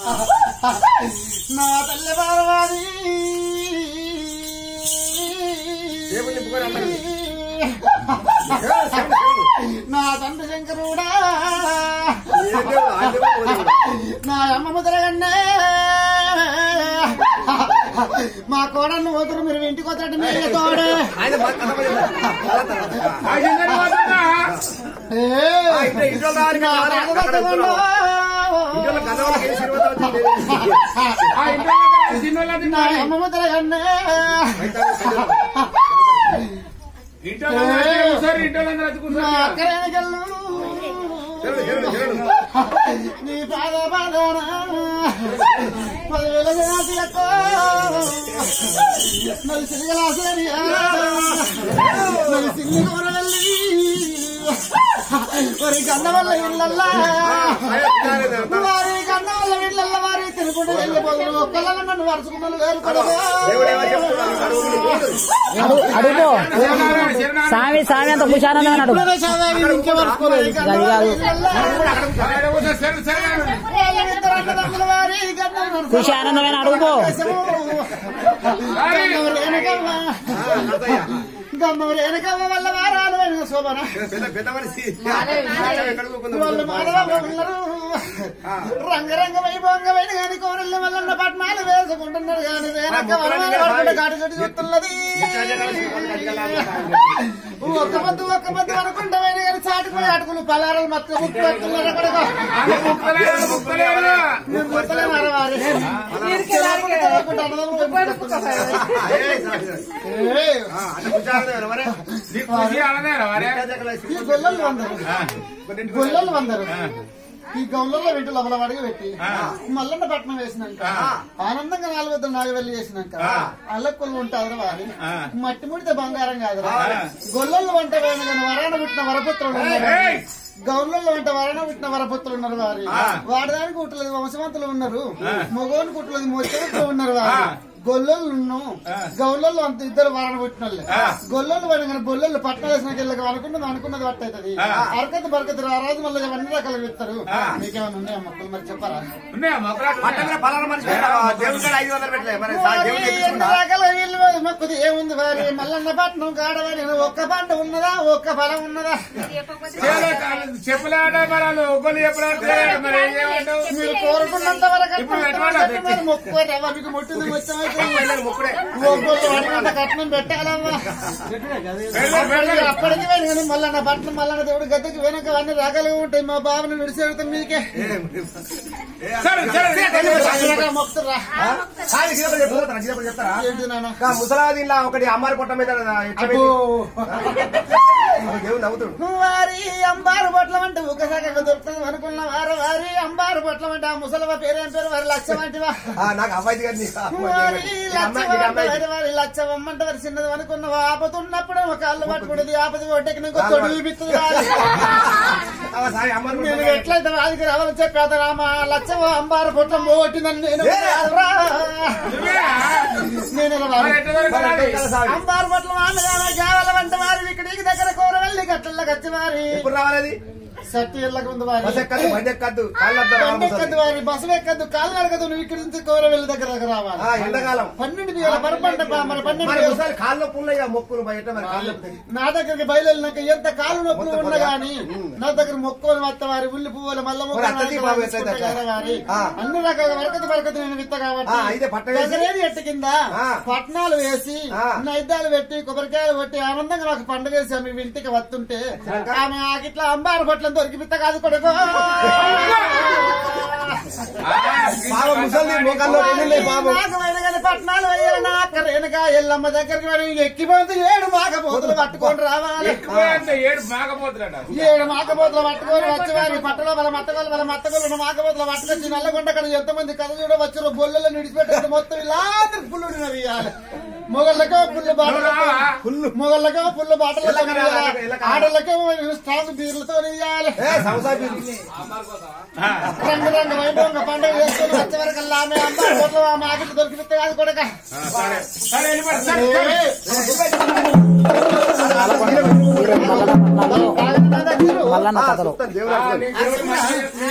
నా తల్లి పార్వతి దేవుడు నింపుకొని అమ్మని. నా తండ్రి శంకరుడా ఏ దేవుడు? ఆ దేవుడు, ఓ దేవుడు. నా అమ్మ ముద్రగన్నే మా కోడళ్ళు వదురు మీరు ఇంటికి వద్దరంటే మీరు తోడు ఆయన మా కథ మరి. కథ తర్వాత. ఆ చింతలు పోతున్నా? ఆ, ఇంట్లో ఇంట్లో రావాలి, నా రావాలి, తల్లి అక్కడ బతకండు. ఇంట్లో కథ వాళ్ళకి ఏం సినిమా వచ్చింది? ఆ ఇంట్లో వాళ్ళ చిన్నోళ్ళ నా తిన్నాలి. అమ్మ ముద్రగన్నే అయితే ఆ సినిమా. ఇంట్లో వాళ్ళందరూ వచ్చి కూర్చోరు, ఇంట్లో వాళ్ళందరూ వచ్చి నా కూర్చోరు. అక్కరేనకెళ్ళు జరుడు, జరుడు, జరుడు. నీ పాద పాదాన పదివేల జనాలకు మరి సిరిగలాసరియా మరి సిల్లి కూరవల్లి మరి గంధ వల్ల ఇళ్ళల్లా వారి గంధ వల్ల ఇళ్ళల్లా వారి తినుకుంటూ వెళ్ళిపోతున్నారు ఒక్కళ్ళ నన్ను వరుసుకున్నాను వేరు దేవుడు ఏమో చెప్తున్నాడు, అడుగు నీ దేవుడు. అడుగు శరణాలయం, శరణాలయం. స్వామి స్వామి అంత కుషానందం అన్నాడు ఇంకే వరుసుకోలేదు అది కాదు. అక్కడ కూర్చో, శరణ్, శరణ్. ఖుషి ఆనందమైన అడుగుపో ఆ, నడతయ్య. గమ్మరు వెనకమ్మ వల్ల వారాలు వెనుక శోభన పెద్ద పెద్ద మనిషి ఎక్కడ కూకుందాం? వాళ్ళు మాధవ ఉన్నారు రంగరంగ వైభవంగమైన కానీ కోరల్ని వల్ల పట్నాలు వేసుకుంటున్నారు కానీ వెనక వరమాలు పడుకుంటే కాటు చెట్టు చూస్తున్నది ఒక్క మద్దు ఒక్క మద్దు అనుకుంటే కానీ చాటుకుని అటుకులు పలారాలు మొత్తం ముక్కు పెడుతున్నారు అక్కడ ఆమె ముక్కలేదు, ముక్కలేదు. నేను ముక్కలే మారవారి ఏయ్, సరే, సరే. ఆ, అంటే కూర్చోాలి ఎవరే? నీ ఖుషి ఆనందమేనా వారే? ఈ గొల్లలు వందరు గొల్లలు వందరు ఈ గౌన్లలో పెట్టి లోపల వడిగి పెట్టి మల్లన్న పట్నం వేసినాక ఆనందంగా నాలుగు వద్ద నాగవెల్లి చేసినాక అల్లకొల్లు ఉంటారు వారి మట్టి ముడితే బంగారం కాదు గొల్లలు వంట వేయను కానీ వరాన పుట్టిన వరపుత్రులు ఉన్నారు ఏయ్! గౌన్లలో వంట వరాన పుట్టిన వరపుత్రులు ఉన్నారు వారి వాడదానికి కుట్టలేదు వంశవంతులు ఉన్నారు మగోని కుట్టలేదు మొచ్చలు ఉన్నారు వారు గొల్లలు గౌలలో అంత ఇద్దరు వారణ పుట్టిన వాళ్ళే గొల్లలు పడిన కానీ గొల్లలు పట్నం వేసినాక వెళ్ళక అనుకున్నది అనుకున్నది పట్టు అవుతుంది అరకత బరకత ఆ రోజు మళ్ళీ అన్ని రకాలు చెప్తారు మీకేమైనా ఉన్నాయా మొక్కలు మరి చెప్పారా ఉన్నాయా మొక్కలు? పట్టణంలో పలానా మనిషి పెట్టావా? దేవుడి కాడ ఐదు వందలు పెట్టలే మరి సా- దేవుడు ఎన్ని తెప్పించుకున్నా? రకాల వీళ్ళు మొక్కది ఏముంది వారి మల్లన్న పట్నం కాడవారి ఒక్క పంట ఉన్నదా ఒక్క ఫలం ఉన్నదా చేలే కాదు, చెప్పులాట మరి వాళ్ళు ఒక్కళ్ళు చెప్పులాట చేయాలి, మరి ఏం చేయమంటావు? మీరు కోరుకున్నంత వరకు ఇప్పుడు ఎట్లా కట్నం మరి మొక్కుకోరు అవ్వ మీకు ముట్టింది ముచ్చమైతే పిల్లలు ముక్కుడే. ఒక్కొక్కరు అడిగినంత కట్నం పెట్టాలమ్మా వెళ్ళు, వెళ్ళు. అప్పటికి అప్పటికి వెళ్ళి మల్లన్న పట్నం మల్లన్న దేవుడు గద్దెకి వెనక అన్ని రకాలుగా ఉంటాయి మా బాబుని విడిచేడుతాం మీకే సరే, సరే, సరే. అన్ని రకాల మొక్కుతురా సాయి చిన్నప్పుడు చెప్పు, పోతారా? చిన్నప్పుడు చెప్తారా? ఏంటి నాన్న ఇంకా ముసలాది ఇలా ఒకటి అమ్మారి పొట్ట మీద ఎట్లా అబ్బో. పెట్టి- దేవుడు నవ్వుతుడు వారి అంబారు పొట్లం అంటే ఒకసారిగా దొరుకుతుంది అనుకున్న వారు వారి అంబారు పొట్లం అంటే ఆ ముసలవ పేరేం పేరు వారి లక్ష్యం అంటివా ఆ, నాకు అమ్మాయి గారు నీకు వారి ఈ అమ్మాయి- ఈ లచ్చవం అమ్మాయి అంటే వారి లచ్చవం అంటే వారి చిన్నది అనుకున్న ఆపతున్నప్పుడు ఒక కాళ్ళు పట్టుకునేది ఆపది ఒడ్డకి నీకు తొడుగు బిత్తుది రాదు. ఆ, సాయి అమ్మాయి నేను పొట్ట ఎట్లయితే రాజుకి రావాలని చెప్పేత రామ లచ్చవ అంబారు పొట్లం పోగొట్టిందని నేను రాదురా. నేను ఇలా మరి రాను. ఎట్లా దొరకాలి? మీద సాయి. అంబారు పొట్లం ఆమె కేవలం అంటే వారి ఇక్కడికి దగ్గర కూర వెళ్ళి గట్ల గచ్చి వారి ఎప్పుడు రావాలి సట్టి ఇళ్ళకు ఉంది వారి బస్ ఎక్కద్దు బండి ఎక్కద్దు కాళ్ళు అద్దాలు బండి రావాలి ఎక్కద్దు వారి బస్సు ఎక్కద్దు కాలు నడకదు నువ్వు ఇక్కడి నుంచి కూర వెళ్ళి దగ్గర దగ్గర రావాలి ఆ, ఎండాకాలం పన్నెండు వేల పరపంట మరి పన్నెండు మరి వేల ఒకసారి కాళ్ళు పుల్లయ్యా మొక్కులు బయట మరి కాళ్ళు నొప్పుతాయి. నా దగ్గరికి బయలుదేరినాక ఎంత కాలు నొప్పులు మొత్తం ఉన్నా పోదా? గాని నా దగ్గర మొక్కలు వత్త వారి ఉల్లి పువ్వులు మల్ల మరి అత్తకి బాబు ఎట్లయితే అట్లా? వారి ఆ. అన్ని రకాల వరకతి వరకతి నేను విత్త కాబట్టి ఆ, అయితే పట్ట వేసి- దగ్గరేది ఎట్టు కింద ఆ. పట్నాలు వేసి ఆ. నైద్యాలు పెట్టి కొబ్బరికాయలు కొట్టి ఆనందంగా నాకు పండుగ వేసి ఆమె ఇంటికి వస్తుంటే ఆమె ఆకిట్లా అంబారు పట్ల దొరికి పిత్త కాదు కొడుకో బాబు ముసలి మోకాల్లో వెళ్ళింది బాబు నాగమైన గాని పట్నాలు వేయాలి నా అక్కరేనక ఎల్లమ్మ దగ్గరికి మరి ఎక్కిపోతే ఏడు మాకపోతులు పట్టుకొని రావాలి ఎక్కువైతే ఏడు మాకపోతున్నాడు ఏడు మాకపోతులు పట్టుకొని వచ్చి వారి పట్టలో వాళ్ళ మత్తగోలు వాళ్ళ మత్తగోలు మాకపోతులు పట్టుకొచ్చి నల్లగొండ అక్కడ ఎంతమంది కథ చూడ వచ్చారో బొల్లలు నిడిచిపెట్టారు మొత్తం ఇలా పుల్లు ఇవ్వాలి మొగళ్ళకో పుల్లు బాటలు ఫుల్లు మొగళ్ళకో పుల్లు బాటలు ఎల్లకరా, ఎల్లకరా. ఆడలకో స్ట్రాంగ్ బీర్లతో ఇవ్వాలి ఏ సంవత్సరం రంగు రంగు వైభవంగా పండుగ చేసుకొని వచ్చే వరకు ఆమె అమ్మ పొట్ల ఆమె ఆగిట్టు దొరికితే కాదు కొడక సరే సరే వెళ్ళిపోండి, సరే, సరే. మల్లన్న కథలు దేవుడు ఆ, నీకు దేవుడు మంచిగా